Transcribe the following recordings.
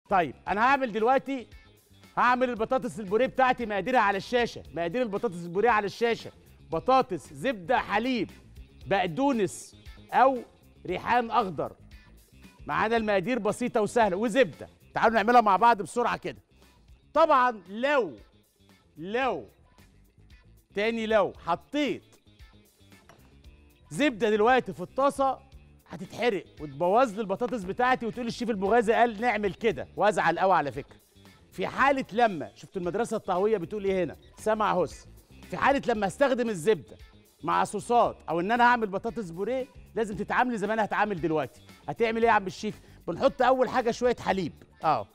طيب انا هعمل دلوقتي هعمل البطاطس البوريه بتاعتي مقاديرها على الشاشه مقادير البطاطس البوريه على الشاشه بطاطس زبده حليب بقدونس او ريحان اخضر معانا المقادير بسيطه وسهله وزبده تعالوا نعملها مع بعض بسرعه كده طبعا لو لو تاني لو حطيت زبده دلوقتي في الطاسه هتتحرق وتبوظ لي البطاطس بتاعتي وتقول الشيف المغازي قال نعمل كده وازعل قوي على فكره في حاله لما شفت المدرسه الطهويه بتقول ايه هنا سمع هس في حاله لما استخدم الزبده مع صوصات او ان انا هعمل بطاطس بوريه لازم تتعاملي زي ما انا هتعامل دلوقتي هتعمل ايه يا عم الشيف بنحط اول حاجه شويه حليب اه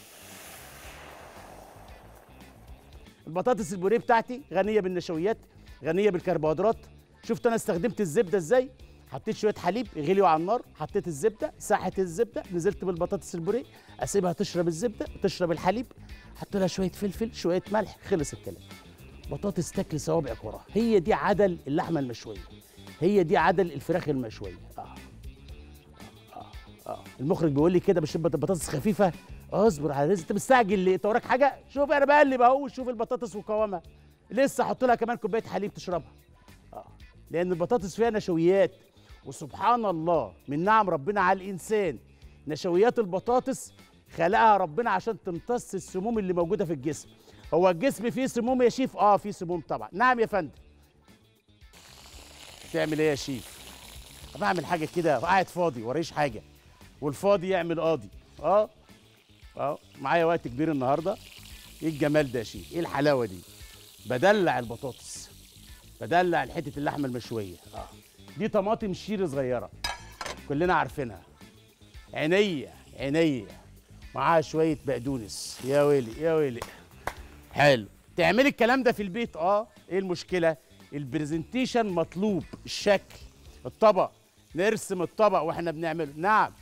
البطاطس البوريه بتاعتي غنيه بالنشويات غنيه بالكربوهيدرات شفت انا استخدمت الزبده ازاي حطيت شويه حليب غليوا على النار حطيت الزبده ساحت الزبده نزلت بالبطاطس البوريه اسيبها تشرب الزبده تشرب الحليب احط لها شويه فلفل شويه ملح خلص الكلام بطاطس تاكل صوابعك وراها هي دي عدل اللحمه المشويه هي دي عدل الفراخ المشويه اه اه اه المخرج بيقول لي كده مش البطاطس خفيفه اصبر على رزق انت مستعجل ليه انت وراك حاجه شوف انا بقلب اهو شوف البطاطس وقوامها لسه احط لها كمان كوبايه حليب تشربها اه لان البطاطس فيها نشويات وسبحان الله من نعم ربنا على الانسان نشويات البطاطس خلقها ربنا عشان تمتص السموم اللي موجوده في الجسم هو الجسم فيه سموم يا شيف اه فيه سموم طبعا نعم يا فندم تعمل ايه يا شيف بعمل حاجه كده قاعد فاضي وريش حاجه والفاضي يعمل قاضي اه اه معايا وقت كبير النهارده ايه الجمال ده يا شيف ايه الحلاوه دي بدلع البطاطس بدلع حته اللحمه المشويه اه دي طماطم شير صغيره كلنا عارفينها عينيا عينيا معاها شويه بقدونس يا ويلي يا ويلي حلو تعملي الكلام ده في البيت اه ايه المشكله البرزنتيشن مطلوب الشكل الطبق نرسم الطبق واحنا بنعمله نعم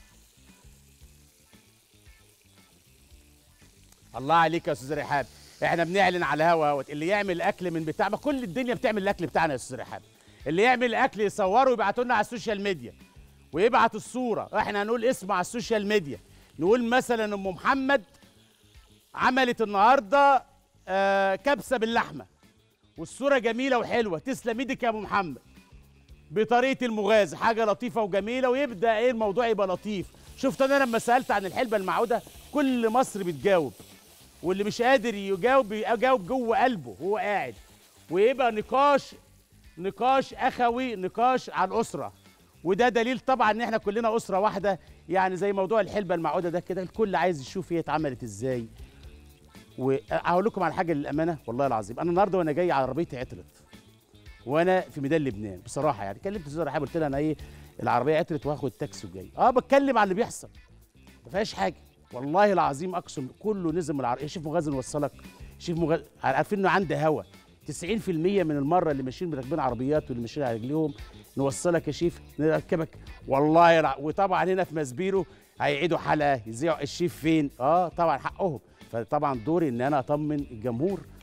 الله عليك يا استاذ رحاب احنا بنعلن على الهوا اهوت اللي يعمل الاكل من بتاع ما كل الدنيا بتعمل الاكل بتاعنا يا استاذ رحاب اللي يعمل الاكل يصوره ويبعته لنا على السوشيال ميديا ويبعت الصوره احنا هنقول اسمه على السوشيال ميديا نقول مثلا ام محمد عملت النهارده آه كبسه باللحمه والصوره جميله وحلوه تسلم ايدك يا ابو محمد بطريقه المغازي حاجه لطيفه وجميله ويبدا ايه الموضوع يبقى لطيف شفت انا لما سالت عن الحلبه المعوده كل مصر بتجاوب واللي مش قادر يجاوب يجاوب جوه قلبه وهو قاعد ويبقى نقاش نقاش اخوي نقاش عن اسره وده دليل طبعا ان احنا كلنا اسره واحده يعني زي موضوع الحلبه المعوده ده كده الكل عايز يشوف هي اتعملت ازاي وهقول لكم على حاجه للامانه والله العظيم انا النهارده وانا جاي عربيتي عطلت وانا في ميدان لبنان بصراحه يعني كلمت استاذ رحاب قلت لها انا ايه العربيه عطلت وهاخد تاكسي وجاي اه بتكلم على اللي بيحصل ما فيهاش حاجه والله العظيم اقسم كله نزل من العربيه شوف مغازي نوصلك شوف مغازي عارفين انه عنده هوا 90% من المره اللي ماشيين راكبين عربيات واللي ماشيين على رجليهم نوصلك يا شيف نركبك والله يلع... وطبعا هنا في مسبيرو هيعيدوا حلقه يذيعوا الشيف فين اه طبعا حقهم فطبعا دوري ان انا اطمن الجمهور